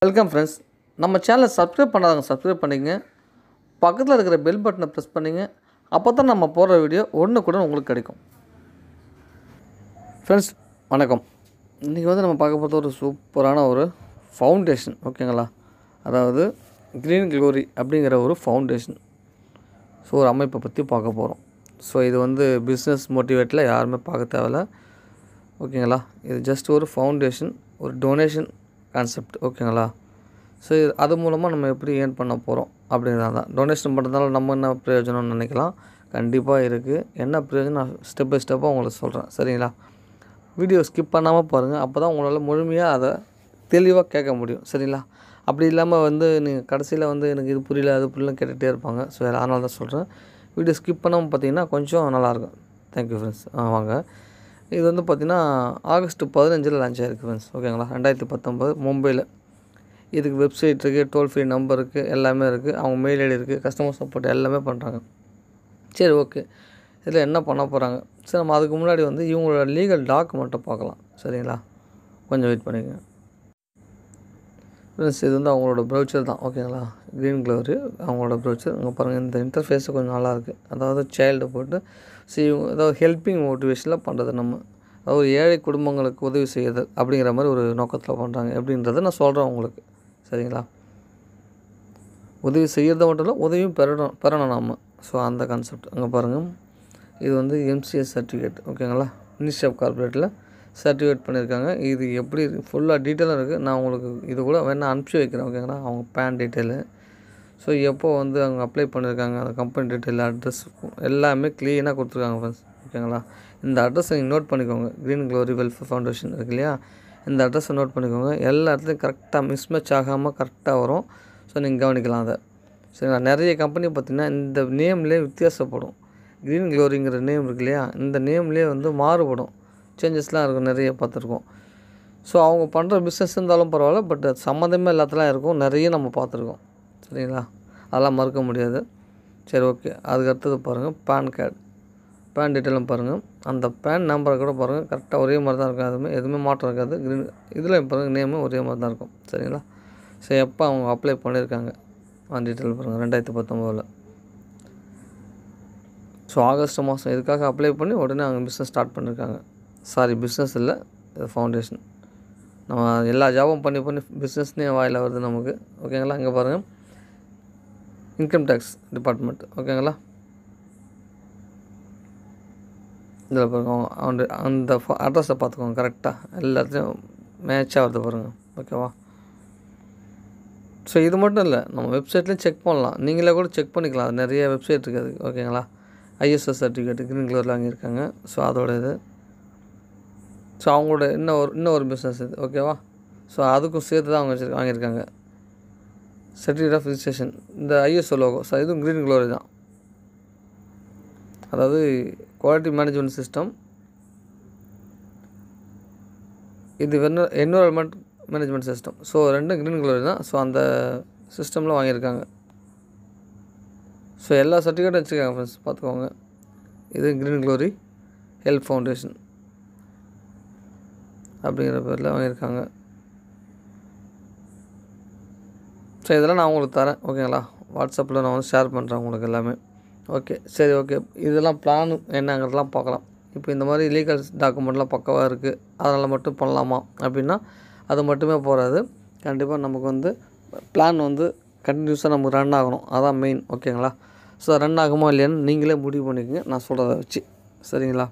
welcome friends நம்ம சேனலை subscribe பண்ணாதவங்க சப்ஸ்கிரைப் பண்ணிக்கங்க பக்கத்தில் இருக்கிற பெல் பட்டனை ப்ரெஸ் பண்ணிங்க அப்போ தான் நம்ம போடுற வீடியோ ஒன்று கூட உங்களுக்கு கிடைக்கும் ஃப்ரெண்ட்ஸ் வணக்கம் இன்றைக்கி வந்து நம்ம பார்க்க போகிறது ஒரு சூப்பரான ஒரு ஃபவுண்டேஷன் ஓகேங்களா அதாவது க்ரீன் க்ளோரி அப்படிங்கிற ஒரு ஃபவுண்டேஷன் ஸோ ஒரு அமைப்பை பற்றி பார்க்க போகிறோம் ஸோ இது வந்து பிஸ்னஸ் மோட்டிவேட்டில் யாருமே பார்க்க தேவையில்ல ஓகேங்களா இது ஜஸ்ட் ஒரு ஃபவுண்டேஷன் ஒரு டொனேஷன் கான்செப்ட் ஓகேங்களா ஸோ இது அது மூலமாக நம்ம எப்படி ஏர்ன் பண்ண போகிறோம் அப்படிங்கிறது தான் டொனேஷன் பண்ணுறதுனால நம்ம என்ன பிரயோஜனம்னு நினைக்கலாம் கண்டிப்பாக இருக்குது என்ன பிரயோஜனம் நான் ஸ்டெப் பை ஸ்டெப்பாக உங்களுக்கு சொல்கிறேன் சரிங்களா வீடியோ ஸ்கிப் பண்ணாமல் பாருங்கள் அப்போ தான் உங்களால் முழுமையாக அதை தெளிவாக கேட்க முடியும் சரிங்களா அப்படி இல்லாமல் வந்து நீங்கள் கடைசியில் வந்து எனக்கு இது புரியல அது புரியல கேட்டுகிட்டே இருப்பாங்க ஸோ அதனால தான் சொல்கிறேன் வீடியோ ஸ்கிப் பண்ணாமல் பார்த்தீங்கன்னா கொஞ்சம் நல்லாயிருக்கும் தேங்க்யூ ஃப்ரெண்ட்ஸ் ஆ வாங்க இது வந்து பார்த்திங்கன்னா ஆகஸ்ட் பதினஞ்சில் லான்ச் ஆயிருக்கு ஃப்ரெண்ட்ஸ் ஓகேங்களா ரெண்டாயிரத்தி பத்தொம்பது மும்பையில் இதுக்கு வெப்சைட் இருக்குது டோல் ஃப்ரீ நம்பர் இருக்குது எல்லாமே இருக்குது அவங்க மெயில் ஐடி இருக்குது கஸ்டமர் சப்போர்ட் எல்லாமே பண்ணுறாங்க சரி ஓகே இதில் என்ன பண்ண போகிறாங்க சரி நம்ம அதுக்கு முன்னாடி வந்து இவங்களோட லீகல் டாக்குமெண்ட்டை பார்க்கலாம் சரிங்களா கொஞ்சம் வெயிட் பண்ணிக்கங்க ஃப்ரெண்ட்ஸ் இது வந்து அவங்களோட ப்ரௌச்சர் தான் ஓகேங்களா க்ரீன் க்ளோரு அவங்களோட ப்ரௌச்சர் இங்கே பாருங்கள் இந்த இன்டர்ஃபேஸு கொஞ்சம் நல்லாயிருக்கு அதாவது சைல்டு போட்டு ஸோ இவங்க அதாவது ஹெல்ப்பிங் மோட்டிவேஷனில் பண்ணுறது நம்ம அதாவது ஏழை குடும்பங்களுக்கு உதவி செய்யுது அப்படிங்கிற மாதிரி ஒரு நோக்கத்தில் பண்ணுறாங்க எப்படின்றத நான் சொல்கிறேன் உங்களுக்கு சரிங்களா உதவி செய்கிறத மட்டும் இல்லை உதவியும் பெறணும் பெறணும் நம்ம ஸோ அந்த கான்செப்ட் அங்கே பாருங்கள் இது வந்து எம்சிஎஸ் சர்டிஃபிகேட் ஓகேங்களா மினிஸ்ட்ரி ஆஃப் கார்பரேட்டில் சர்டிஃபிகேட் பண்ணியிருக்காங்க இது எப்படி ஃபுல்லாக டீட்டெயிலாக இருக்குது நான் உங்களுக்கு இது கூட வேணால் அனுப்பிச்சி வைக்கிறேன் ஓகேங்களா அவங்க பேன் டீட்டெயிலு ஸோ எப்போ வந்து அவங்க அப்ளை பண்ணியிருக்காங்க அந்த கம்பெனி டீட்டெயில் அட்ரஸ் எல்லாமே க்ளீனாக கொடுத்துருக்காங்க ஃப்ரெண்ட்ஸ் ஓகேங்களா இந்த அட்ரஸை நீங்கள் நோட் பண்ணிக்கோங்க க்ரீன் க்ளோரி வெல்ஃபேர் ஃபவுண்டேஷன் இருக்கு இல்லையா இந்த அட்ரஸை நோட் பண்ணிக்கோங்க எல்லா இடத்துலையும் கரெக்டாக மிஸ்மேட்ச் ஆகாமல் கரெக்டாக வரும் ஸோ நீங்கள் கவனிக்கலாம் அதை சரிங்களா நிறைய கம்பெனி பார்த்திங்கன்னா இந்த நேம்லேயே வித்தியாசப்படும் க்ரீன் க்ளோரிங்கிற நேம் இருக்கு இல்லையா இந்த நேம்லேயே வந்து மாறுபடும் சேஞ்சஸ்லாம் இருக்கும் நிறைய பார்த்துருக்கோம் ஸோ அவங்க பண்ணுற பிஸ்னஸ் இருந்தாலும் பரவாயில்ல பட் சம்மந்தமே இல்லாதலாம் இருக்கும் நிறைய நம்ம பார்த்துருக்கோம் சரிங்களா அதெல்லாம் மறுக்க முடியாது சரி ஓகே அதுக்கு அடுத்தது பாருங்கள் பேன் கார்டு பேன் டீட்டெயிலும் பாருங்கள் அந்த பேன் நம்பரை கூட பாருங்கள் கரெக்டாக ஒரே மாதிரி தான் இருக்கும் எதுவுமே எதுவுமே மாற்றம் இருக்காது க்ரீன் இதில் பாருங்கள் நேமும் ஒரே மாதிரி தான் இருக்கும் சரிங்களா ஸோ எப்போ அவங்க அப்ளை பண்ணியிருக்காங்க அந்த டீட்டெயில் பாருங்கள் ரெண்டாயிரத்தி பத்தொம்போதில் ஸோ ஆகஸ்ட் மாதம் இதுக்காக அப்ளை பண்ணி உடனே அவங்க பிஸ்னஸ் ஸ்டார்ட் பண்ணியிருக்காங்க சாரி பிஸ்னஸ் இல்லை இது ஃபவுண்டேஷன் நம்ம எல்லா ஜாபும் பண்ணி பண்ணி பிஸ்னஸ்னே வாயில் வருது நமக்கு ஓகேங்களா இங்கே பாருங்கள் இன்கம் டேக்ஸ் டிபார்ட்மெண்ட் ஓகேங்களா இதில் பாருங்க அந்த அந்த அட்ரஸை பார்த்துக்கோங்க கரெக்டாக எல்லாத்தையும் மேட்ச் ஆகுது பாருங்கள் ஓகேவா ஸோ இது மட்டும் இல்லை நம்ம வெப்சைட்லேயும் செக் பண்ணலாம் நீங்களே கூட செக் பண்ணிக்கலாம் அது நிறைய வெப்சைட் இருக்குது ஓகேங்களா ஐஎஸ்எஸ் சர்டிஃபிகேட் க்ரீன் கலரில் வாங்கியிருக்காங்க ஸோ அதோட இது ஸோ அவங்களோட இன்னும் ஒரு இன்னும் ஒரு பிஸ்னஸ் இது ஓகேவா ஸோ அதுக்கும் சேர்த்து தான் அவங்க வச்சு வாங்கியிருக்காங்க சர்டிஃபிகேட் ஆஃப் ரிஜிஸ்ட்ரேஷன் இந்த ஐஎஸ்ஓ லோகோ ஸோ இதுவும் க்ரீன் க்ளோரி தான் அதாவது குவாலிட்டி மேனேஜ்மெண்ட் சிஸ்டம் இது வென்ன என்வரான்மெண்ட் மேனேஜ்மெண்ட் சிஸ்டம் ஸோ ரெண்டும் க்ரீன் க்ளோரி தான் ஸோ அந்த சிஸ்டமில் வாங்கியிருக்காங்க ஸோ எல்லா சர்டிஃபிகேட்டும் வச்சுருக்காங்க ஃப்ரெண்ட்ஸ் பார்த்துக்கோங்க இது க்ரீன் க்ளோரி ஹெல்ப் ஃபவுண்டேஷன் அப்படிங்கிற பேரில் வாங்கியிருக்காங்க ஸோ இதெல்லாம் நான் உங்களுக்கு தரேன் ஓகேங்களா வாட்ஸ்அப்பில் நான் வந்து ஷேர் பண்ணுறேன் உங்களுக்கு எல்லாமே ஓகே சரி ஓகே இதெல்லாம் பிளான் என்னங்கிறதெல்லாம் பார்க்கலாம் இப்போ இந்த மாதிரி லீகல் டாக்குமெண்ட்லாம் பக்கவாக இருக்குது அதனால் மட்டும் பண்ணலாமா அப்படின்னா அது மட்டுமே போகாது கண்டிப்பாக நமக்கு வந்து பிளான் வந்து கண்டினியூஸாக நமக்கு ரன் ஆகணும் அதான் மெயின் ஓகேங்களா ஸோ ரன் ஆகுமா இல்லையான்னு நீங்களே முடிவு பண்ணிக்கோங்க நான் சொல்கிறத வச்சு சரிங்களா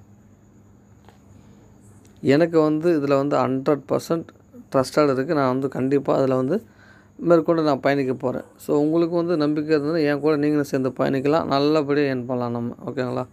எனக்கு வந்து இதில் வந்து ஹண்ட்ரட் பர்சன்ட் ட்ரஸ்டட் இருக்குது நான் வந்து கண்டிப்பாக அதில் வந்து மேற்கொண்டு நான் பயணிக்க போகிறேன் ஸோ உங்களுக்கு வந்து நம்பிக்கை இருந்தது என் கூட நீங்களும் சேர்ந்து பயணிக்கலாம் நல்லபடியாக ஏன் பண்ணலாம் நம்ம ஓகேங்களா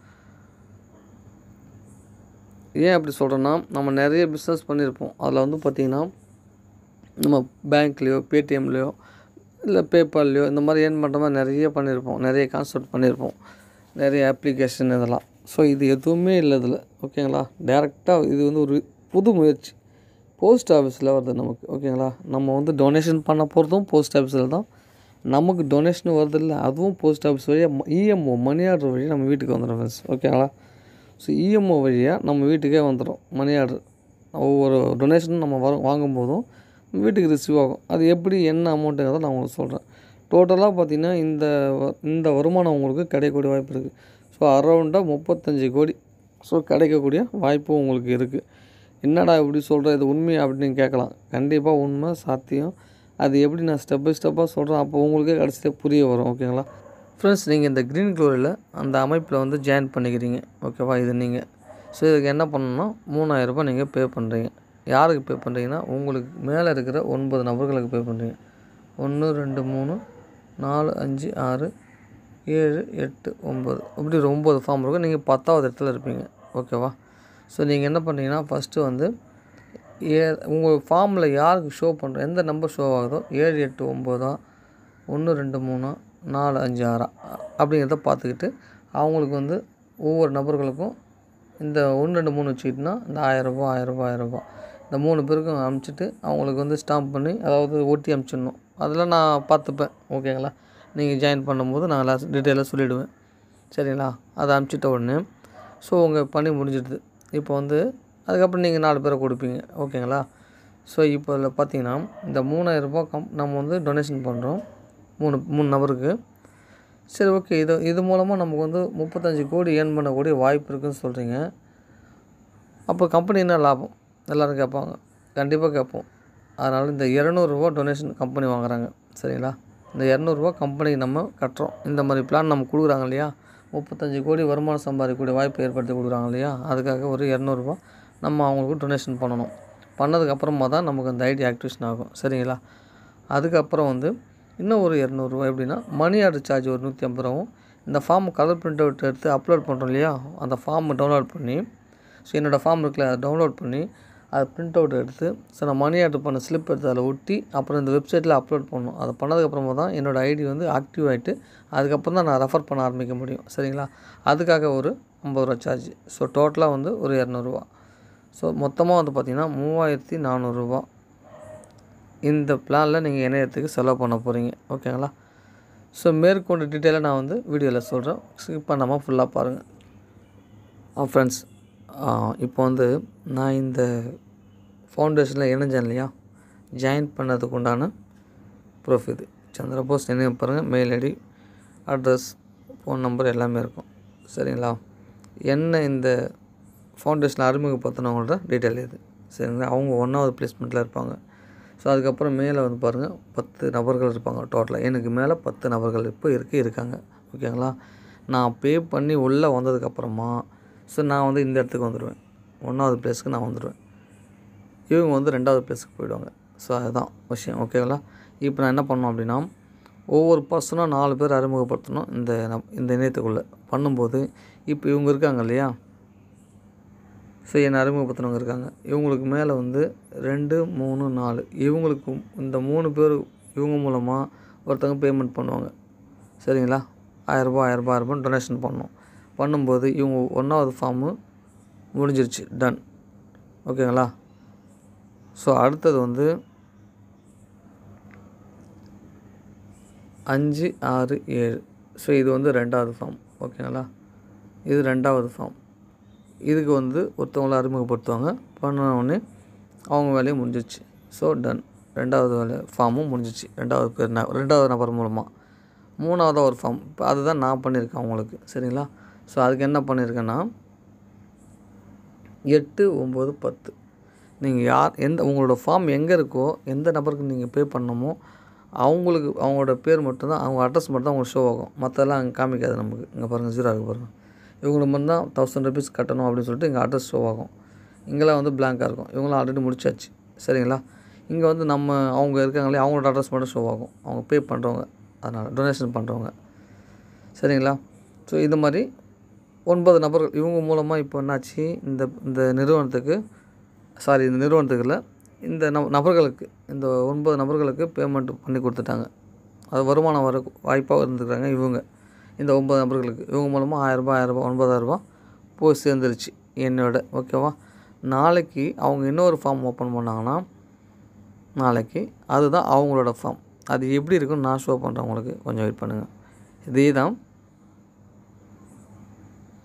ஏன் அப்படி சொல்கிறேன்னா நம்ம நிறைய பிஸ்னஸ் பண்ணியிருப்போம் அதில் வந்து பார்த்திங்கன்னா நம்ம பேங்க்லேயோ பேடிஎம்லேயோ இல்லை பேபால்லையோ இந்த மாதிரி ஏர்ன் பண்ணுற மாதிரி நிறைய பண்ணியிருப்போம் நிறைய கான்செப்ட் பண்ணியிருப்போம் நிறைய அப்ளிகேஷன் இதெல்லாம் ஸோ இது எதுவுமே இல்லை இதில் ஓகேங்களா டேரெக்டாக இது வந்து ஒரு புது முயற்சி போஸ்ட் ஆஃபீஸில் வருது நமக்கு ஓகேங்களா நம்ம வந்து டொனேஷன் பண்ண போகிறதும் போஸ்ட் ஆஃபீஸில் தான் நமக்கு டொனேஷன் வருது இல்லை அதுவும் போஸ்ட் ஆஃபீஸ் வழியாக இஎம்ஓ மணி ஆர்டர் வழியாக நம்ம வீட்டுக்கு வந்துடும் ஃப்ரெண்ட்ஸ் ஓகேங்களா ஸோ இஎம்ஓ வழியாக நம்ம வீட்டுக்கே வந்துடும் மணி ஆர்டர் ஒவ்வொரு டொனேஷனும் நம்ம வர வாங்கும்போதும் வீட்டுக்கு ரிசீவ் ஆகும் அது எப்படி என்ன அமௌண்ட்டுங்கிறத நான் உங்களுக்கு சொல்கிறேன் டோட்டலாக பார்த்தீங்கன்னா இந்த வ- இந்த வருமானம் உங்களுக்கு கிடைக்கக்கூடிய வாய்ப்பு இருக்குது ஸோ அரௌண்டாக முப்பத்தஞ்சு கோடி ஸோ கிடைக்கக்கூடிய வாய்ப்பு உங்களுக்கு இருக்குது என்னடா இப்படி சொல்கிற இது உண்மை அப்படின்னு நீங்கள் கேட்கலாம் கண்டிப்பாக உண்மை சாத்தியம் அது எப்படி நான் ஸ்டெப் பை ஸ்டெப்பாக சொல்கிறேன் அப்போ உங்களுக்கே கடைசியில் புரிய வரும் ஓகேங்களா ஃப்ரெண்ட்ஸ் நீங்கள் இந்த க்ரீன் க்ளோரியில் அந்த அமைப்பில் வந்து ஜாயின் பண்ணிக்கிறீங்க ஓகேவா இது நீங்கள் ஸோ இதுக்கு என்ன பண்ணணும்னா மூணாயிரரூபா நீங்கள் பே பண்ணுறீங்க யாருக்கு பே பண்ணுறீங்கன்னா உங்களுக்கு மேலே இருக்கிற ஒன்பது நபர்களுக்கு பே பண்ணுறீங்க ஒன்று ரெண்டு மூணு நாலு அஞ்சு ஆறு ஏழு எட்டு ஒம்பது இப்படி ஒரு ஒம்பது ஃபார்ம் இருக்கும் நீங்கள் பத்தாவது இடத்துல இருப்பீங்க ஓகேவா ஸோ நீங்கள் என்ன பண்ணுறீங்கன்னா ஃபஸ்ட்டு வந்து ஏ உங்கள் ஃபார்மில் யாருக்கு ஷோ பண்ணுறோம் எந்த நம்பர் ஷோ ஆகுதோ ஏழு எட்டு ஒம்போதா ஒன்று ரெண்டு மூணா நாலு அஞ்சு ஆறா அப்படிங்கிறத பார்த்துக்கிட்டு அவங்களுக்கு வந்து ஒவ்வொரு நபர்களுக்கும் இந்த ஒன்று ரெண்டு மூணு வச்சுக்கிட்டுனா இந்த ஆயிரரூபா ஆயிரரூபா ஆயிரரூபா இந்த மூணு பேருக்கும் அனுப்பிச்சிட்டு அவங்களுக்கு வந்து ஸ்டாம்ப் பண்ணி அதாவது ஒட்டி அனுப்பிச்சிடணும் அதெல்லாம் நான் பார்த்துப்பேன் ஓகேங்களா நீங்கள் ஜாயின் பண்ணும்போது நான் எல்லாம் டீட்டெயிலாக சொல்லிவிடுவேன் சரிங்களா அதை அனுப்பிச்சிட்ட உடனே ஸோ உங்கள் பணி முடிஞ்சிடுது இப்போ வந்து அதுக்கப்புறம் நீங்கள் நாலு பேரை கொடுப்பீங்க ஓகேங்களா ஸோ இப்போ இதில் பார்த்தீங்கன்னா இந்த மூணாயிரரூபா கம் நம்ம வந்து டொனேஷன் பண்ணுறோம் மூணு மூணு நபருக்கு சரி ஓகே இது இது மூலமாக நமக்கு வந்து முப்பத்தஞ்சு கோடி ஏர்ன் பண்ணக்கூடிய வாய்ப்பு இருக்குன்னு சொல்கிறீங்க அப்போ கம்பெனி என்ன லாபம் எல்லோரும் கேட்பாங்க கண்டிப்பாக கேட்போம் அதனால் இந்த இரநூறுவா டொனேஷன் கம்பெனி வாங்குறாங்க சரிங்களா இந்த இரநூறுவா கம்பெனிக்கு நம்ம கட்டுறோம் இந்த மாதிரி பிளான் நம்ம கொடுக்குறாங்க இல்லையா முப்பத்தஞ்சு கோடி வருமானம் சம்பாதிக்கக்கூடிய வாய்ப்பு ஏற்படுத்தி கொடுக்குறாங்க இல்லையா அதுக்காக ஒரு இரநூறுவா நம்ம அவங்களுக்கு டொனேஷன் பண்ணணும் பண்ணதுக்கப்புறமா தான் நமக்கு அந்த ஐடி ஆக்டிவேஷன் ஆகும் சரிங்களா அதுக்கப்புறம் வந்து இன்னும் ஒரு இரநூறுவா எப்படின்னா மணி ஆர்டர் சார்ஜ் ஒரு நூற்றி ஐம்பது ரூபாவும் இந்த ஃபார்ம் கலர் பிரிண்ட் அவுட் எடுத்து அப்லோட் பண்ணுறோம் இல்லையா அந்த ஃபார்மை டவுன்லோட் பண்ணி ஸோ என்னோடய ஃபார்ம் இருக்குல்ல அதை டவுன்லோட் பண்ணி அதை பிரிண்ட் அவுட் எடுத்து ஸோ நான் மணி ஆர்டர் பண்ண ஸ்லிப் எடுத்து அதில் ஒட்டி அப்புறம் இந்த வெப்சைட்டில் அப்லோட் பண்ணணும் அதை பண்ணதுக்கப்புறமா தான் என்னோடய ஐடி வந்து ஆக்டிவ் ஆகிட்டு அதுக்கப்புறம் தான் நான் ரெஃபர் பண்ண ஆரம்பிக்க முடியும் சரிங்களா அதுக்காக ஒரு ஐம்பது ரூபா சார்ஜ் ஸோ டோட்டலாக வந்து ஒரு இரநூறுவா ஸோ மொத்தமாக வந்து பார்த்திங்கன்னா மூவாயிரத்தி நானூறுரூவா இந்த பிளானில் நீங்கள் இணையத்துக்கு செலவு பண்ண போகிறீங்க ஓகேங்களா ஸோ மேற்கொண்டு டீட்டெயிலாக நான் வந்து வீடியோவில் சொல்கிறேன் ஸ்கிப் பண்ணாமல் ஃபுல்லாக பாருங்கள் ஃப்ரெண்ட்ஸ் இப்போ வந்து நான் இந்த ஃபவுண்டேஷனில் இணைஞ்சேன் இல்லையா ஜாயின் பண்ணதுக்கு உண்டான ப்ரூஃப் இது சந்திரபோஸ் நினைவு பாருங்கள் mail ID address phone number எல்லாமே இருக்கும் சரிங்களா என்ன இந்த ஃபவுண்டேஷனில் அறிமுகப்படுத்தினவங்களோட டீட்டெயில் இது சரிங்களா அவங்க ஒன்றாவது பிளேஸ்மெண்ட்டில் இருப்பாங்க ஸோ அதுக்கப்புறம் மேலே வந்து பாருங்கள் பத்து நபர்கள் இருப்பாங்க டோட்டலாக எனக்கு மேலே பத்து நபர்கள் இப்போ இருக்கு இருக்காங்க ஓகேங்களா நான் பே பண்ணி உள்ளே வந்ததுக்கப்புறமா ஸோ நான் வந்து இந்த இடத்துக்கு வந்துடுவேன் ஒன்றாவது பிளேஸ்க்கு நான் வந்துடுவேன் இவங்க வந்து ரெண்டாவது பிளேஸுக்கு போயிடுவாங்க ஸோ அதுதான் விஷயம் ஓகேங்களா இப்போ நான் என்ன பண்ணோம் அப்படின்னா ஒவ்வொரு பர்சனும் நாலு பேர் அறிமுகப்படுத்தணும் இந்த நம்- இந்த இணையத்துக்குள்ளே பண்ணும்போது இப்போ இவங்க இருக்காங்க இல்லையா ஸோ என்னை அறிமுகப்படுத்தினவங்க இருக்காங்க இவங்களுக்கு மேலே வந்து ரெண்டு மூணு நாலு இவங்களுக்கு இந்த மூணு பேர் இவங்க மூலமாக ஒருத்தவங்க பேமெண்ட் பண்ணுவாங்க சரிங்களா ஆயிரரூபா ஆயிரரூபா ஆயிரரூபா டொனேஷன் பண்ணோம் பண்ணும்போது இவங்க ஒன்றாவது ஃபார்மு முடிஞ்சிருச்சு டன் ஓகேங்களா ஸோ அடுத்தது வந்து அஞ்சு ஆறு ஏழு ஸோ இது வந்து ரெண்டாவது ஃபார்ம் ஓகேங்களா இது ரெண்டாவது ஃபார்ம் இதுக்கு வந்து ஒருத்தவங்கள அறிமுகப்படுத்துவாங்க பண்ண உடனே அவங்க வேலையும் முடிஞ்சிச்சு ஸோ டன் ரெண்டாவது வேலை ஃபார்மும் முடிஞ்சிச்சு ரெண்டாவது பேர் ந- ரெண்டாவது நபர் மூலமாக மூணாவதாக ஒரு ஃபார்ம் இப்போ அதுதான் நான் பண்ணியிருக்கேன் அவங்களுக்கு சரிங்களா ஸோ அதுக்கு என்ன பண்ணியிருக்கேன்னா எட்டு ஒம்பது பத்து நீங்கள் யார் எந்த உங்களோட ஃபார்ம் எங்கே இருக்கோ எந்த நபருக்கு நீங்கள் பே பண்ணணுமோ அவங்களுக்கு அவங்களோட பேர் மட்டும்தான் அவங்க அட்ரஸ் மட்டும் தான் உங்களுக்கு ஷோ ஆகும் மற்றெல்லாம் அங்கே காமிக்காது நமக்கு இங்கே பாருங்கள் ஜீரோ இருக்கு பாருங்கள் இவங்களுக்கு மட்டும் தான் தௌசண்ட் ருபீஸ் கட்டணும் அப்படின்னு சொல்லிட்டு இங்கே அட்ரஸ் ஷோ ஆகும் இங்கெல்லாம் வந்து blank-ஆ இருக்கும் இவங்களாம் ஆல்ரெடி முடிச்சாச்சு சரிங்களா இங்கே வந்து நம்ம அவங்க இருக்காங்களே அவங்களோட அட்ரஸ் மட்டும் ஷோ ஆகும் அவங்க பே பண்ணுறவங்க அதனால் டொனேஷன் பண்ணுறவங்க சரிங்களா ஸோ இது மாதிரி ஒன்பது நபர்கள் இவங்க மூலமாக இப்போ என்னாச்சு இந்த இந்த நிறுவனத்துக்கு சாரி இந்த நிறுவனத்துக்கு இல்லை இந்த நப நபர்களுக்கு இந்த ஒன்பது நபர்களுக்கு பேமெண்ட் பண்ணி கொடுத்துட்டாங்க அது வருமானம் வர வாய்ப்பாக இருந்துக்கிறாங்க இவங்க இந்த ஒன்பது நபர்களுக்கு இவங்க மூலமாக ஆயிரரூபா ஆயிரரூபா ஒன்பதாயிரரூபா போய் சேர்ந்துருச்சு என்னோட ஓகேவா நாளைக்கு அவங்க இன்னொரு ஃபார்ம் ஓப்பன் பண்ணாங்கன்னா நாளைக்கு அதுதான் அவங்களோட ஃபார்ம் அது எப்படி இருக்குன்னு நான் ஷோ பண்ணுறேன் உங்களுக்கு கொஞ்சம் வெயிட் பண்ணுங்கள் இதே தான்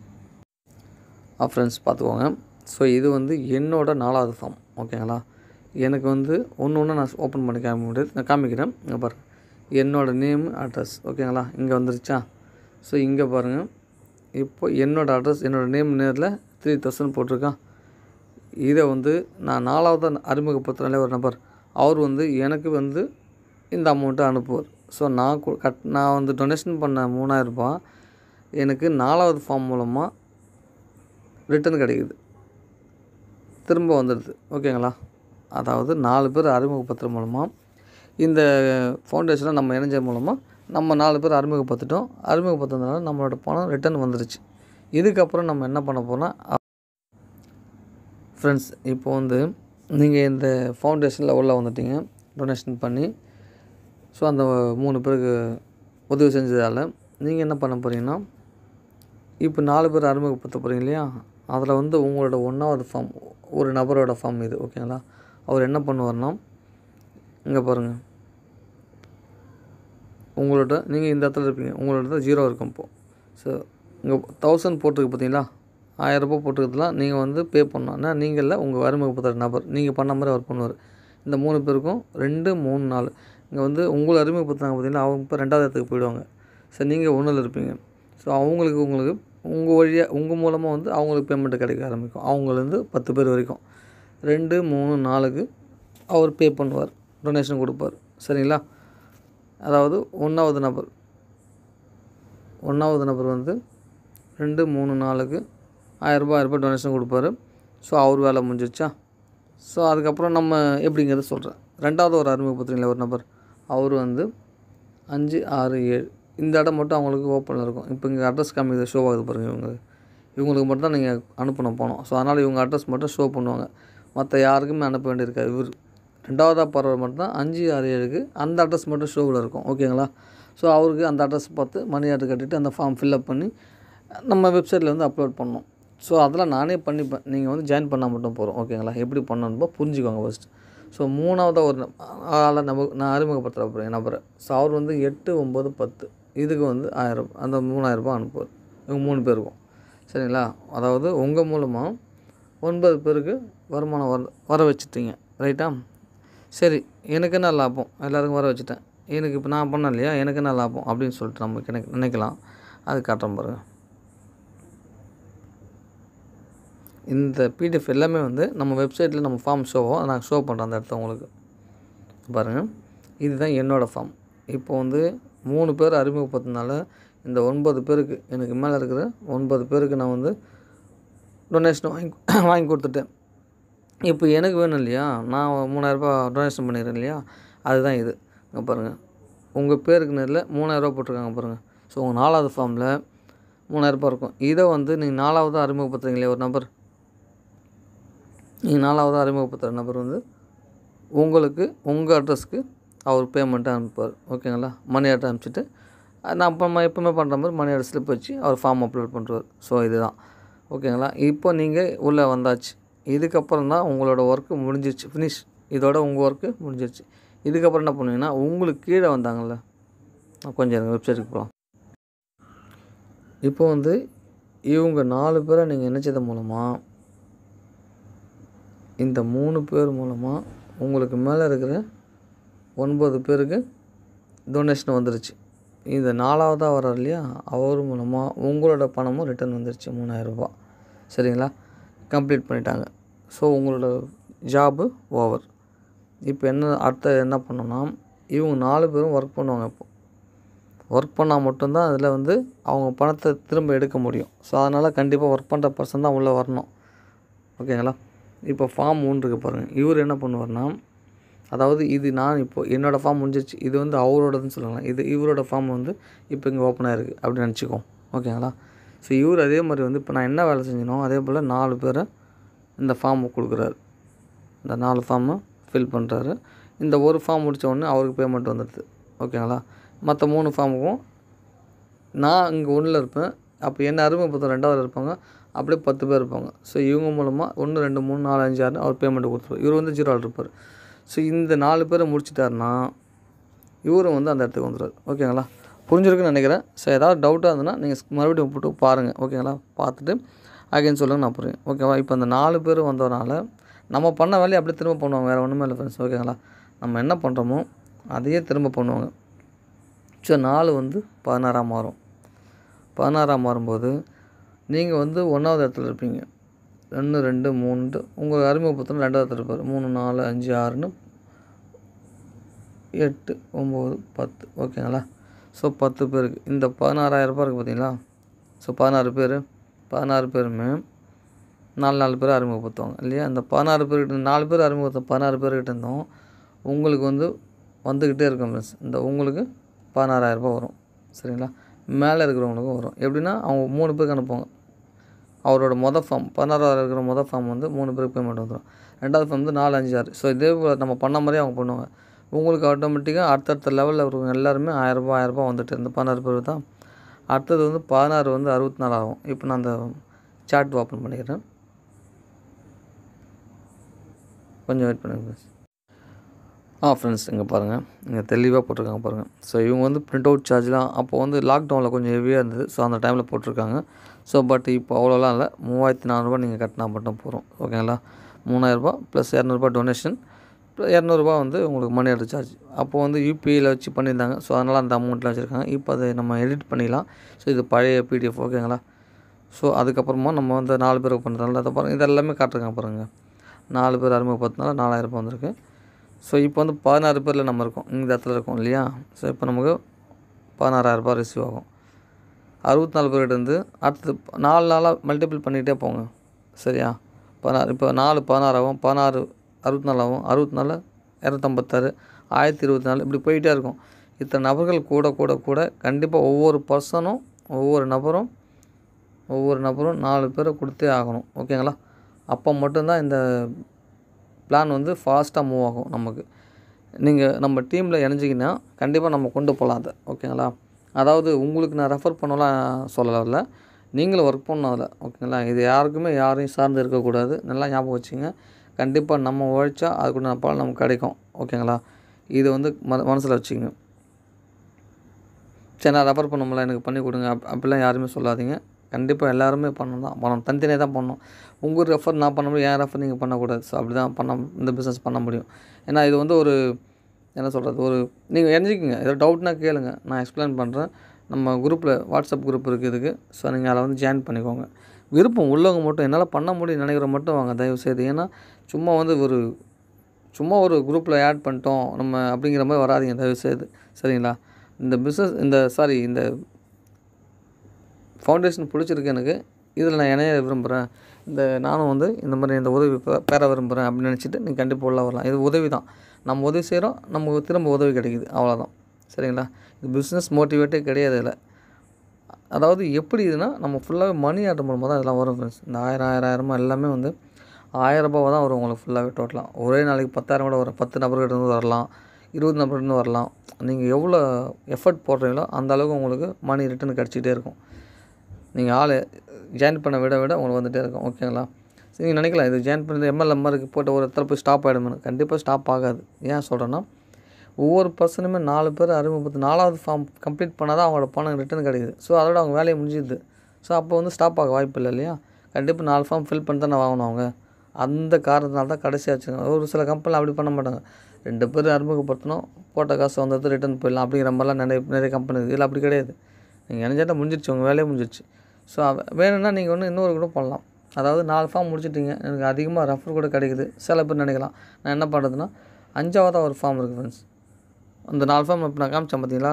ஃப்ரெண்ட்ஸ் பார்த்துக்கோங்க ஸோ இது வந்து என்னோட நாலாவது ஃபார்ம் ஓகேங்களா எனக்கு வந்து ஒன்று ஒன்று நான் ஓப்பன் பண்ணி காமிக்க முடியாது நான் காமிக்கிறேன் இங்கே பாருங்கள் என்னோடய நேம் அட்ரஸ் ஓகேங்களா இங்கே வந்துருச்சா ஸோ இங்கே பாருங்கள் இப்போ என்னோடய அட்ரஸ் என்னோடய நேம் நேரில் த்ரீ தௌசண்ட் போட்டிருக்கான் இதை வந்து நான் நாலாவது அறிமுகப்படுத்துகிறாலே ஒரு நபர் அவர் வந்து எனக்கு வந்து இந்த அமௌண்ட்டை அனுப்புவார் ஸோ நான் கு- கட் நான் வந்து டொனேஷன் பண்ண மூணாயிரம் ரூபாய் எனக்கு நாலாவது ஃபார்ம் மூலமாக ரிட்டர்ன் கிடைக்குது திரும்ப வந்துடுது ஓகேங்களா அதாவது நாலு பேர் அறிமுகப்படுத்துகிற மூலமாக இந்த ஃபவுண்டேஷனை நம்ம இணைஞ்ச மூலமாக நம்ம நாலு பேர் அறிமுகப்படுத்திட்டோம் அறிமுகப்படுத்துறதுனால நம்மளோட பணம் ரிட்டர்ன் வந்துருச்சு இதுக்கப்புறம் நம்ம என்ன பண்ண போனால் ஃப்ரெண்ட்ஸ் இப்போ வந்து நீங்கள் இந்த ஃபவுண்டேஷனில் உள்ளே வந்துட்டீங்க டொனேஷன் பண்ணி ஸோ அந்த மூணு பேருக்கு உதவி செஞ்சதால் நீங்கள் என்ன பண்ண போகிறீங்கன்னா இப்போ நாலு பேர் அறிமுகப்படுத்த போகிறீங்க இல்லையா அதில் வந்து உங்களோட ஒன்றாவது ஃபார்ம் ஒரு நபரோட ஃபார்ம் இது ஓகேங்களா அவர் என்ன பண்ணுவார்னா இங்கே பாருங்கள் உங்களோட நீங்கள் இந்த இடத்துல இருப்பீங்க உங்களோட ஜீரோ இருக்கும் இப்போது ஸோ இங்கே தௌசண்ட் போட்டிருக்கு பார்த்தீங்களா ஆயிரரூபா போட்டிருக்கிறதுலாம் நீங்கள் வந்து பே பண்ணணும் ஏன்னா நீங்கள் இல்லை உங்கள் அறிமுகப்படுத்துகிற நபர் நீங்கள் பண்ண மாதிரி அவர் பண்ணுவார் இந்த மூணு பேருக்கும் ரெண்டு மூணு நாலு இங்கே வந்து உங்களை அறிமுகப்படுத்துனாங்க பார்த்தீங்களா அவங்க இப்போ ரெண்டாவது இடத்துக்கு போயிடுவாங்க ஸோ நீங்கள் ஒன்றில் இருப்பீங்க ஸோ அவங்களுக்கு உங்களுக்கு உங்கள் வழியாக உங்கள் மூலமாக வந்து அவங்களுக்கு பேமெண்ட் கிடைக்க ஆரம்பிக்கும் அவங்கலேருந்து பத்து பேர் வரைக்கும் ரெண்டு மூணு நாலுக்கு அவர் பே பண்ணுவார் டொனேஷன் கொடுப்பார் சரிங்களா அதாவது ஒன்றாவது நபர் ஒன்றாவது நபர் வந்து ரெண்டு மூணு நாலுக்கு ஆயிரரூபா ஆயிரரூபா டொனேஷன் கொடுப்பாரு ஸோ அவர் வேலை முடிஞ்சிருச்சா ஸோ அதுக்கப்புறம் நம்ம எப்படிங்கிறத சொல்கிறேன் ரெண்டாவது ஒரு அறிமுகப்படுத்துறீங்களா ஒரு நபர் அவர் வந்து அஞ்சு ஆறு ஏழு இந்த இடம் மட்டும் அவங்களுக்கு ஓப்பனில் இருக்கும் இப்போ இங்கே அட்ரஸ் காமிக்கிறது ஷோ ஆகுது பாருங்கள் இவங்க இவங்களுக்கு மட்டும் தான் நீங்கள் அனுப்பணும் போனோம் ஸோ அதனால் இவங்க அட்ரஸ் மட்டும் ஷோ பண்ணுவாங்க மற்ற யாருக்குமே அனுப்ப வேண்டியிருக்காது இவர் ரெண்டாவதாக போகிறவர் மட்டும் தான் அஞ்சு ஆறு ஏழுக்கு அந்த அட்ரஸ் மட்டும் ஷோவில் இருக்கும் ஓகேங்களா ஸோ அவருக்கு அந்த அட்ரஸ் பார்த்து மணி ஆர்டர் கட்டிட்டு அந்த ஃபார்ம் ஃபில்அப் பண்ணி நம்ம வெப்சைட்டில் வந்து அப்லோட் பண்ணோம் ஸோ அதெல்லாம் நானே பண்ணிப்பேன் நீங்கள் வந்து ஜாயின் பண்ணால் மட்டும் போகிறோம் ஓகேங்களா எப்படி பண்ணணுமோ புரிஞ்சுக்கோங்க ஃபஸ்ட்டு ஸோ மூணாவதாக ஒரு ந- ஆளை நம்ம நான் அறிமுகப்படுத்துகிற போகிறேன் நபரை ஸோ அவர் வந்து எட்டு ஒம்பது பத்து இதுக்கு வந்து ஆயிரம் அந்த மூணாயிரம் ரூபாய் அனுப்புவார் இவங்க மூணு பேருக்கும் சரிங்களா அதாவது உங்கள் மூலமாக ஒன்பது பேருக்கு வருமானம் வர வர வச்சுட்டீங்க ரைட்டா சரி எனக்கு என்ன லாபம் எல்லாருக்கும் வர வச்சுட்டேன் எனக்கு இப்போ நான் பண்ணேன் இல்லையா எனக்கு என்ன லாபம் அப்படின்னு சொல்லிட்டு நம்ம நினை நினைக்கலாம் அது காட்டுறேன் பாருங்க இந்த பிடிஎஃப் எல்லாமே வந்து நம்ம வெப்சைட்டில் நம்ம ஃபார்ம் ஷோவோ நான் ஷோ பண்ணுறேன் அந்த இடத்த உங்களுக்கு பாருங்கள் இதுதான் என்னோடய ஃபார்ம் இப்போ வந்து மூணு பேர் அறிமுகப்படுத்தினால இந்த ஒன்பது பேருக்கு எனக்கு மேலே இருக்கிற ஒன்பது பேருக்கு நான் வந்து டொனேஷன் வாங்கி வாங்கி கொடுத்துட்டேன் இப்போ எனக்கு வேணும் இல்லையா நான் மூணாயிரரூபா டொனேஷன் பண்ணிடுறேன் இல்லையா அதுதான் இது இங்கே பாருங்கள் உங்கள் பேருக்கு நேரில் மூணாயிரரூபா போட்டிருக்காங்க பாருங்கள் ஸோ உங்கள் நாலாவது ஃபார்மில் மூணாயிரரூபா இருக்கும் இதை வந்து நீங்கள் நாலாவது அறிமுகப்படுத்துறீங்களே ஒரு நபர் நீங்கள் நாலாவது அறிமுகப்படுத்துகிற நபர் வந்து உங்களுக்கு உங்கள் அட்ரஸ்க்கு அவர் பேமெண்ட்டை அனுப்புவார் ஓகேங்களா மணி ஆர்டர் அனுப்பிச்சிட்டு அஹ் நான் இப்போ எப்போவுமே பண்ணுற மாதிரி மணி ஆர்டர் ஸ்லிப் வச்சு அவர் ஃபார்ம் அப்லோட் பண்ணுறார் ஸோ இதுதான் ஓகேங்களா இப்போ நீங்கள் உள்ளே வந்தாச்சு இதுக்கப்புறம் தான் உங்களோட ஒர்க்கு முடிஞ்சிருச்சு ஃபினிஷ் இதோட உங்கள் ஒர்க்கு முடிஞ்சிருச்சு இதுக்கப்புறம் என்ன பண்ணுவீங்கன்னா உங்களுக்கு கீழே வந்தாங்கல்ல நான் கொஞ்சம் எனக்கு வெப்சைட்டுக்கு போகலாம் இப்போ வந்து இவங்க நாலு பேரை நீங்கள் நினச்சது மூலமாக இந்த மூணு பேர் மூலமாக உங்களுக்கு மேலே இருக்கிற ஒன்பது பேருக்கு டொனேஷன் வந்துருச்சு இந்த நாலாவதாக வர்றார் இல்லையா அவர் மூலமாக உங்களோட பணமும் ரிட்டர்ன் வந்துருச்சு மூணாயிரம் ரூபாய் சரிங்களா கம்ப்ளீட் பண்ணிட்டாங்க ஸோ உங்களோட ஜாபு ஓவர் இப்போ என்ன அடுத்த என்ன பண்ணோம்னா இவங்க நாலு பேரும் ஒர்க் பண்ணுவாங்க இப்போ ஒர்க் பண்ணால் மட்டும்தான் அதில் வந்து அவங்க பணத்தை திரும்ப எடுக்க முடியும் ஸோ அதனால் கண்டிப்பாக ஒர்க் பண்ணுற பர்சன் தான் உள்ளே வரணும் ஓகேங்களா இப்போ ஃபார்ம் ஒன்று இருக்கு பாருங்கள் இவர் என்ன பண்ணுவார்னா அதாவது இது நான் இப்போ என்னோடய ஃபார்ம் முடிஞ்சிருச்சு இது வந்து அவரோடதுன்னு சொல்லலாம் இது இவரோட ஃபார்ம் வந்து இப்போ இங்கே ஓப்பன் ஆயிருக்கு அப்படின்னு நினச்சிக்கோ ஓகேங்களா ஸோ இவர் அதே மாதிரி வந்து இப்போ நான் என்ன வேலை செஞ்சனோ அதே போல் நாலு பேரை இந்த ஃபார்மை கொடுக்குறாரு இந்த நாலு ஃபார்மை ஃபில் பண்ணுறாரு இந்த ஒரு ஃபார்ம் முடிச்ச உடனே அவருக்கு பேமெண்ட் வந்துடுது ஓகேங்களா மற்ற மூணு ஃபார்முக்கும் நான் இங்கே ஒன்றில் இருப்பேன் அப்போ என்ன அறிமுகப்படுத்த ரெண்டாவது இருப்பாங்க அப்படியே பத்து பேர் இருப்பாங்க ஸோ இவங்க மூலமாக ஒன்று ரெண்டு மூணு நாலு அஞ்சு ஆறு அவர் பேமெண்ட் கொடுத்துருவார் இவர் வந்து ஜீரோ இருப்பார் ஸோ இந்த நாலு பேரை முடிச்சிட்டாருன்னா இவரும் வந்து அந்த இடத்துக்கு வந்துடுவார் ஓகேங்களா புரிஞ்சிருக்குன்னு நினைக்கிறேன் ஸோ ஏதாவது டவுட்டாக இருந்ததுன்னா நீங்கள் மறுபடியும் போட்டு பாருங்கள் ஓகேங்களா பார்த்துட்டு அகைன் சொல்லுங்க நான் புரியும் ஓகேவா இப்போ அந்த நாலு பேர் வந்ததுனால நம்ம பண்ண வேலையை அப்படியே திரும்ப பண்ணுவாங்க வேறு ஒன்றுமே இல்லை ஃப்ரெண்ட்ஸ் ஓகேங்களா நம்ம என்ன பண்ணுறோமோ அதையே திரும்ப பண்ணுவாங்க ஸோ நாலு வந்து பதினாறாம் மாறும் பதினாறாம் மாறும்போது நீங்கள் வந்து ஒன்றாவது இடத்துல இருப்பீங்க ஒன்று ரெண்டு மூணு உங்கள் அறிமுகப்படுத்தணும் ரெண்டாவது இடத்துல இருப்பார் மூணு நாலு அஞ்சு ஆறுன்னு எட்டு ஒம்பது பத்து ஓகேங்களா ஸோ பத்து பேருக்கு இந்த பதினாறாயிரம் ரூபாய் இருக்குது பார்த்தீங்களா ஸோ பதினாறு பேர் பதினாறு பேருமே நாலு நாலு பேர் அறிமுகப்படுத்துவாங்க இல்லையா இந்த பதினாறு பேர்கிட்ட நாலு பேர் அறிமுகப்படுத்த பதினாறு பேர்கிட்ட இருந்தோம் உங்களுக்கு வந்து வந்துக்கிட்டே இருக்கும் ஃப்ரெண்ட்ஸ் இந்த உங்களுக்கு பதினாறாயிரரூபா வரும் சரிங்களா மேலே இருக்கிறவங்களுக்கும் வரும் எப்படின்னா அவங்க மூணு பேருக்கு அனுப்புவாங்க அவரோட மொதல் ஃபார்ம் பதினாறாயிரம் இருக்கிற மொதல் ஃபார்ம் வந்து மூணு பேருக்கு பேமெண்ட் வந்துடும் ரெண்டாவது ஃபார்ம் வந்து நாலு அஞ்சு ஆறு ஸோ இதே போல் நம்ம பண்ண மாதிரியே அவங்க பண்ணுவாங்க உங்களுக்கு ஆட்டோமேட்டிக்காக அடுத்தடுத்த லெவலில் இருக்கிறவங்க எல்லாருமே ஆயிரரூபா ஆயிரரூபா வந்துட்டு இருந்து பதினாறு பேர் தான் அடுத்தது வந்து பதினாறு வந்து அறுபத்தி நாலு ஆகும் இப்போ நான் அந்த சார்ட் ஓப்பன் பண்ணிக்கிறேன் கொஞ்சம் வெயிட் பண்ணுங்க ஃப்ரெண்ட்ஸ் ஆ ஃப்ரெண்ட்ஸ் இங்கே பாருங்கள் இங்கே தெளிவாக போட்டிருக்காங்க பாருங்கள் ஸோ இவங்க வந்து பிரிண்ட் அவுட் சார்ஜ்லாம் அப்போ வந்து லாக்டவுனில் கொஞ்சம் ஹெவியாக இருந்தது ஸோ அந்த டைமில் போட்டிருக்காங்க ஸோ பட் இப்போ அவ்வளோலாம் இல்லை மூவாயிரத்தி நானூறுரூவா நீங்கள் கட்டினா மட்டும் போகிறோம் ஓகேங்களா மூணாயிரரூபா ப்ளஸ் இரநூறுபா டொனேஷன் இரநூறுபா வந்து உங்களுக்கு மணி ஆர்டர் சார்ஜ் அப்போ வந்து யூபிஐயில் வச்சு பண்ணியிருந்தாங்க ஸோ அதனால் அந்த அமௌண்ட்லாம் வச்சுருக்காங்க இப்போ அதை நம்ம எடிட் பண்ணிக்கலாம் ஸோ இது பழைய பிடிஎஃப் ஓகேங்களா ஸோ அதுக்கப்புறமா நம்ம வந்து நாலு பேருக்கு பண்ணுறதுனால அதை பாருங்கள் இது எல்லாமே காட்டுறாங்க பாருங்கள் நாலு பேர் அறிமுகப்படுத்தினால நாலாயிரரூபா வந்திருக்கு ஸோ இப்போ வந்து பதினாறு பேரில் நம்ம இருக்கோம் இந்த இடத்துல இருக்கோம் இல்லையா ஸோ இப்போ நமக்கு பதினாறாயிரரூபா ரிசீவ் ஆகும் அறுபத்தி நாலு பேர்கிட்ட இருந்து அடுத்தது நாலு நாளாக மல்டிபிள் பண்ணிகிட்டே போங்க சரியா பதினாறு இப்போ நாலு பதினாறாகும் பதினாறு அறுபத்தி நாலாகும் அறுபத்தி நாலு இரநூத்தம்பத்தாறு ஆயிரத்தி இருபத்தி நாலு இப்படி போயிட்டே இருக்கும் இத்தனை நபர்கள் கூட கூட கூட கண்டிப்பாக ஒவ்வொரு பர்சனும் ஒவ்வொரு நபரும் ஒவ்வொரு நபரும் நாலு பேரை கொடுத்தே ஆகணும் ஓகேங்களா அப்போ மட்டும்தான் இந்த பிளான் வந்து ஃபாஸ்ட்டாக மூவ் ஆகும் நமக்கு நீங்கள் நம்ம டீமில் இணைஞ்சிங்கன்னா கண்டிப்பாக நம்ம கொண்டு போகலாம் அதை ஓகேங்களா அதாவது உங்களுக்கு நான் ரெஃபர் பண்ணலாம் சொல்லலை நீங்களும் ஒர்க் பண்ணணும் அதில் ஓகேங்களா இது யாருக்குமே யாரையும் சார்ந்து இருக்கக்கூடாது நல்லா ஞாபகம் வச்சுங்க கண்டிப்பாக நம்ம உழைச்சா அதுக்குள்ள பலன் நமக்கு கிடைக்கும் ஓகேங்களா இது வந்து ம மனசில் வச்சுங்க சரி நான் ரெஃபர் பண்ணும்ல எனக்கு பண்ணி கொடுங்க அப் அப்படிலாம் யாருமே சொல்லாதீங்க கண்டிப்பாக எல்லாருமே பண்ணணும் தான் பணம் தனித்தனியாக தான் பண்ணணும் உங்கள் ரெஃபர் நான் பண்ண முடியும் என் ரெஃபர் நீங்கள் பண்ணக்கூடாது ஸோ அப்படி தான் பண்ண இந்த பிஸ்னஸ் பண்ண முடியும் ஏன்னா இது வந்து ஒரு என்ன சொல்கிறது ஒரு நீங்கள் இணைஞ்சிக்கங்க ஏதோ டவுட்னா கேளுங்க நான் எக்ஸ்பிளைன் பண்ணுறேன் நம்ம குரூப்பில் வாட்ஸ்அப் குரூப் இருக்குது இதுக்கு ஸோ நீங்கள் அதில் வந்து ஜாயின் பண்ணிக்கோங்க விருப்பம் உள்ளவங்க மட்டும் என்னால் பண்ண முடியும் நினைக்கிற மட்டும் வாங்க தயவு செய்து ஏன்னா சும்மா வந்து ஒரு சும்மா ஒரு குரூப்பில் ஆட் பண்ணிட்டோம் நம்ம அப்படிங்கிற மாதிரி வராதிங்க தயவு செய்து சரிங்களா இந்த பிஸ்னஸ் இந்த சாரி இந்த ஃபவுண்டேஷன் பிடிச்சிருக்கு எனக்கு இதில் நான் இணைய விரும்புகிறேன் இந்த நானும் வந்து இந்த மாதிரி இந்த உதவி பெ- பெற விரும்புகிறேன் அப்படின்னு நினச்சிட்டு நீங்கள் கண்டிப்பாக உள்ள வரலாம் இது உதவி தான் நம்ம உதவி செய்கிறோம் நமக்கு திரும்ப உதவி கிடைக்குது அவ்வளோதான் சரிங்களா இது பிஸ்னஸ் மோட்டிவேட்டே கிடையாது இதில் அதாவது எப்படி இதுனா நம்ம ஃபுல்லாகவே மணி ஆட்டம் பண்ணும்போது தான் இதெல்லாம் வரும் ஃப்ரெண்ட்ஸ் இந்த ஆயிரம் ஆயிரம் ஆயிரமா எல்லாமே வந்து ஆயிரம் ரூபாய் தான் வரும் உங்களுக்கு ஃபுல்லாகவே டோட்டலாக ஒரே நாளைக்கு பத்தாயிரம் கூட வரும் பத்து நபர்கிட்ட இருந்து வரலாம் இருபது நபர்கிட்ட இருந்து வரலாம் நீங்கள் எவ்வளோ எஃபர்ட் போடுறீங்களோ அந்த அளவுக்கு உங்களுக்கு மணி ரிட்டர்ன் கிடச்சிட்டே இருக்கும் நீங்கள் ஆள் ஜாயின் பண்ண விட விட உங்களுக்கு வந்துகிட்டே இருக்கும் ஓகேங்களா சரி நீங்கள் நினைக்கலாம் இது ஜாயின் பண்ணி எம்எல்எம் மாதிரி போட்டு ஒரு இடத்துல போய் ஸ்டாப் ஆகிடுமே கண்டிப்பாக ஸ்டாப் ஆகாது ஏன் சொல்கிறேன்னா ஒவ்வொரு பர்சனுமே நாலு பேர் அறிமுகப்படுத்தி நாலாவது ஃபார்ம் கம்ப்ளீட் பண்ணால் தான் அவங்களோட பணம் ரிட்டர்ன் கிடைக்குது ஸோ அதோட அவங்க வேலையை முடிஞ்சுது ஸோ அப்போ வந்து ஸ்டாப் ஆக வாய்ப்பு இல்லை இல்லையா கண்டிப்பாக நாலு ஃபார்ம் ஃபில் பண்ணி தானே வாங்கணும் அவங்க அந்த காரணத்தினால தான் கடைசியாக வச்சுருங்க ஒரு சில கம்பெனியில் அப்படி பண்ண மாட்டாங்க ரெண்டு பேர் அறிமுகப்படுத்தணும் போட்ட காசு வந்தது ரிட்டர்ன் போயிடலாம் அப்படிங்கிற மாதிரிலாம் நிறைய நிறைய கம்பெனி இருக்குது இல்லை அப்படி கிடையாது நீங்கள் நினைச்சாட்டா முடிஞ்சிருச்சு உங்கள் வேலையே முடிஞ்சிருச்சு ஸோ வேணும்னா நீங்கள் ஒன்று இன்னொரு கூட பண்ணலாம் அதாவது நாலு ஃபார்ம் முடிச்சிட்டிங்க எனக்கு அதிகமாக ரெஃபர் கூட கிடைக்குது சில பேர் நினைக்கலாம் நான் என்ன பண்ணுறதுன்னா அஞ்சாவதாக ஒரு ஃபார்ம் இருக்குது ஃப்ரெண்ட்ஸ் அந்த நாலு ஃபார்ம் இப்போ நான் காமிச்சேன் பார்த்தீங்களா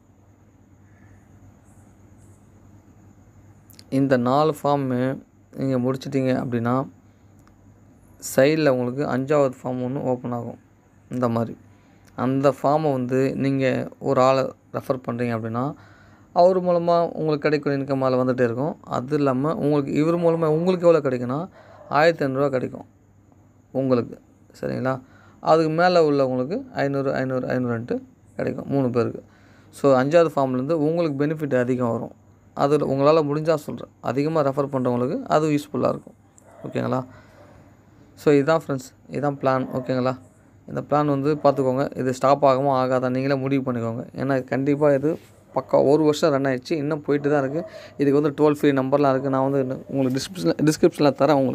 இந்த நாலு ஃபார்மு நீங்கள் முடிச்சிட்டிங்க அப்படின்னா சைடில் உங்களுக்கு அஞ்சாவது ஃபார்ம் ஒன்று ஓப்பன் ஆகும் இந்த மாதிரி அந்த ஃபார்மை வந்து நீங்கள் ஒரு ஆளை ரெஃபர் பண்ணுறீங்க அப்படின்னா அவர் மூலமாக உங்களுக்கு கிடைக்கிற இன்கம் அதில் வந்துகிட்டே இருக்கும் அது இல்லாமல் உங்களுக்கு இவர் மூலமாக உங்களுக்கு எவ்வளோ கிடைக்குன்னா ஆயிரத்தி ஐநூறுரூவா கிடைக்கும் உங்களுக்கு சரிங்களா அதுக்கு மேலே உள்ளவங்களுக்கு ஐநூறு ஐநூறு ஐநூறுன்ட்டு கிடைக்கும் மூணு பேருக்கு ஸோ அஞ்சாவது ஃபார்ம்லேருந்து உங்களுக்கு பெனிஃபிட் அதிகம் வரும் அதில் உங்களால் முடிஞ்சால் சொல்கிறேன் அதிகமாக ரெஃபர் பண்ணுறவங்களுக்கு அது யூஸ்ஃபுல்லாக இருக்கும் ஓகேங்களா ஸோ இதுதான் ஃப்ரெண்ட்ஸ் இதுதான் பிளான் ஓகேங்களா இந்த பிளான் வந்து பார்த்துக்கோங்க இது ஸ்டாப் ஆகுமோ ஆகாதா நீங்களே முடிவு பண்ணிக்கோங்க ஏன்னா கண்டிப்பாக இது பக்கா ஒரு வருஷம் ரன் ஆயிடுச்சு இன்னும் போயிட்டு தான் இருக்குது இதுக்கு வந்து டோல் ஃப்ரீ நம்பர்லாம் இருக்குது நான் வந்து இன்னும் உங்களுக்கு டிஸ்கிரிப்ஷனில் டிஸ்கிரிப்ஷனில் தரேன் உங்களுக்கு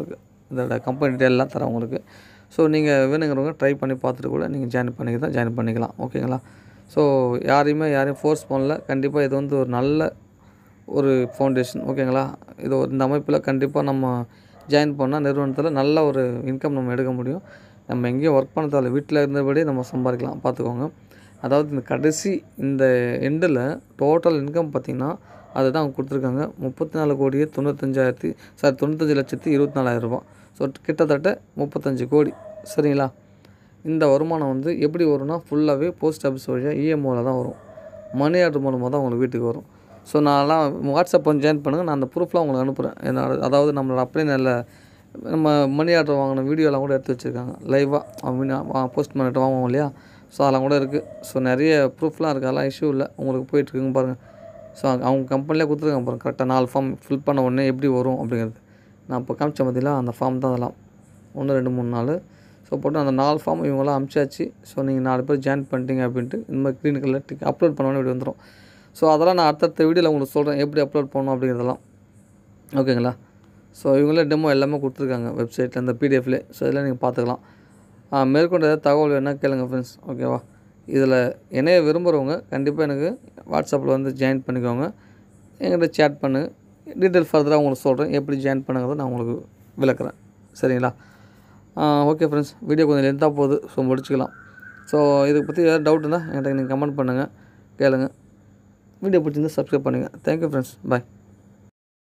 இதோட கம்பெனி டீட்டெயில் எல்லாம் தரேன் உங்களுக்கு ஸோ நீங்கள் வேணுங்கிறவங்க ட்ரை பண்ணி பார்த்துட்டு கூட நீங்கள் ஜாயின் பண்ணிக்க தான் ஜாயின் பண்ணிக்கலாம் ஓகேங்களா ஸோ யாரையுமே யாரையும் ஃபோர்ஸ் பண்ணல கண்டிப்பாக இது வந்து ஒரு நல்ல ஒரு ஃபவுண்டேஷன் ஓகேங்களா இது ஒரு இந்த அமைப்பில் கண்டிப்பாக நம்ம ஜாயின் பண்ணால் நிறுவனத்தில் நல்ல ஒரு இன்கம் நம்ம எடுக்க முடியும் நம்ம எங்கேயும் ஒர்க் பண்ண தேவையில்ல வீட்டில் இருந்தபடியே நம்ம சம்பாதிக்கலாம் பார்த்துக்கோங்க அதாவது இந்த கடைசி இந்த எண்டில் டோட்டல் இன்கம் பார்த்திங்கன்னா அதுதான் அவங்க கொடுத்துருக்காங்க முப்பத்தி நாலு கோடியே தொண்ணூத்தஞ்சாயிரத்தி சாரி தொண்ணூத்தஞ்சு லட்சத்தி இருபத்தி நாலாயிரம் ரூபாய் ஸோ கிட்டத்தட்ட முப்பத்தஞ்சு கோடி சரிங்களா இந்த வருமானம் வந்து எப்படி வரும்னா ஃபுல்லாகவே போஸ்ட் ஆஃபீஸ் வழியாக இஎம்ஓவில் தான் வரும் மணி ஆர்டர் மூலமாக தான் உங்களுக்கு வீட்டுக்கு வரும் ஸோ நான்லாம் வாட்ஸ்அப் வந்து ஜாயின் பண்ணுங்கள் நான் அந்த ப்ரூஃப்லாம் உங்களுக்கு அனுப்புகிறேன் என்னோட அதாவது நம்மளோட அப்ளை நல்ல நம்ம மணி ஆர்டர் வாங்கின வீடியோலாம் கூட எடுத்து வச்சுருக்காங்க லைவாக போஸ்ட் பண்ணிட்டு வாங்குவோம் இல்லையா ஸோ அதெல்லாம் கூட இருக்குது ஸோ நிறைய ப்ரூஃப்லாம் இருக்குது அதெல்லாம் இஷ்யூ இல்லை உங்களுக்கு போயிட்டுருக்குங்க பாருங்கள் ஸோ அவங்க கம்பெனிலே கொடுத்துருக்காங்க பாருங்கள் கரெக்டாக நாலு ஃபார்ம் ஃபில் பண்ண உடனே எப்படி வரும் அப்படிங்கிறது நான் இப்போ காமிச்ச பார்த்தீங்களா அந்த ஃபார்ம் தான் அதெல்லாம் ஒன்று ரெண்டு மூணு நாலு ஸோ போட்டு அந்த நாலு ஃபார்ம் இவங்களாம் அனுப்பிச்சாச்சு ஸோ நீங்கள் நாலு பேர் ஜாயின் பண்ணிட்டீங்க அப்படின்ட்டு இந்த மாதிரி கிளினிக்கில் டிக் அப்லோட் பண்ணோன்னே இப்படி வந்துடும் ஸோ அதெல்லாம் நான் அடுத்தடுத்த வீடியோவில் உங்களுக்கு சொல்கிறேன் எப்படி அப்லோட் பண்ணணும் அப்படிங்கிறதெல்லாம் ஓகேங்களா ஸோ இவங்களே டெமோ எல்லாமே கொடுத்துருக்காங்க வெப்சைட்டில் இந்த பிடிஎஃப்லேயே ஸோ இதெல்லாம் நீங்கள் பார்த்துக்கலாம் ஆ, மேற்கொண்டு ஏதாவது தகவல் வேணால் கேளுங்க ஃப்ரெண்ட்ஸ் ஓகேவா இதில் இணைய விரும்புகிறவங்க கண்டிப்பாக எனக்கு வாட்ஸ்அப்பில் வந்து ஜாயின் பண்ணிக்கோங்க என்கிட்ட சேட் பண்ணு டீட்டெயில் ஃபர்தராக உங்களுக்கு சொல்கிறேன் எப்படி ஜாயின் பண்ணுங்கிறத நான் உங்களுக்கு விளக்குறேன் சரிங்களா ஓகே ஃப்ரெண்ட்ஸ் வீடியோ கொஞ்சம் லென்த்தாக போகுது ஸோ முடிச்சுக்கலாம் ஸோ இதை பற்றி ஏதாவது டவுட் இருந்தால் என்கிட்ட நீங்கள் கமெண்ட் பண்ணுங்கள் கேளுங்க வீடியோ பிடிச்சிருந்தா சப்ஸ்கிரைப் பண்ணுங்கள் தேங்க்யூ ஃப்ரெண்ட்ஸ் பாய்